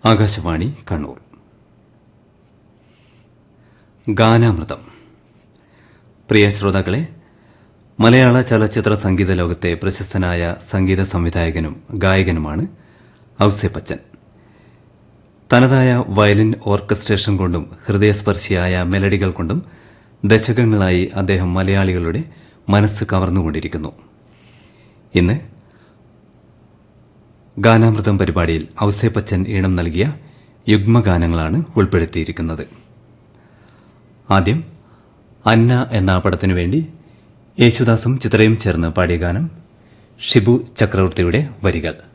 ആകാശവാണി കണ്ണൂർ ഗാനാമൃതം പ്രിയ ശ്രോതാക്കളെ മലയാള ചലച്ചിത്ര സംഗീത ലോകത്തെ പ്രശസ്തനായ സംഗീത സംവിധായകനും ഗായകനുമാണ് ഔസേപ്പച്ചൻ തനതായ വയലിൻ ഓർക്കസ്ട്രേഷൻ കൊണ്ടും ഹൃദയസ്പർശിയായ മെലഡികൾ കൊണ്ടും ദശകങ്ങളായി അദ്ദേഹം മലയാളികളുടെ മനസ്സ് കവർന്നുകൊണ്ടിരിക്കുന്നു ഇന്ന് ഗാനാമൃതം പരിപാടിയിൽ ഔസേപ്പച്ചൻ ഈണം നൽകിയ യുഗ്മഗാനങ്ങളാണ് ഉൾപ്പെടുത്തിയിരിക്കുന്നത് ആദ്യം അന്ന എന്ന പടത്തിനു വേണ്ടി യേശുദാസും ചിത്രയും ചേർന്ന് പാടിയ ഗാനം ഷിബു ചക്രവർത്തിയുടെ വരികൾ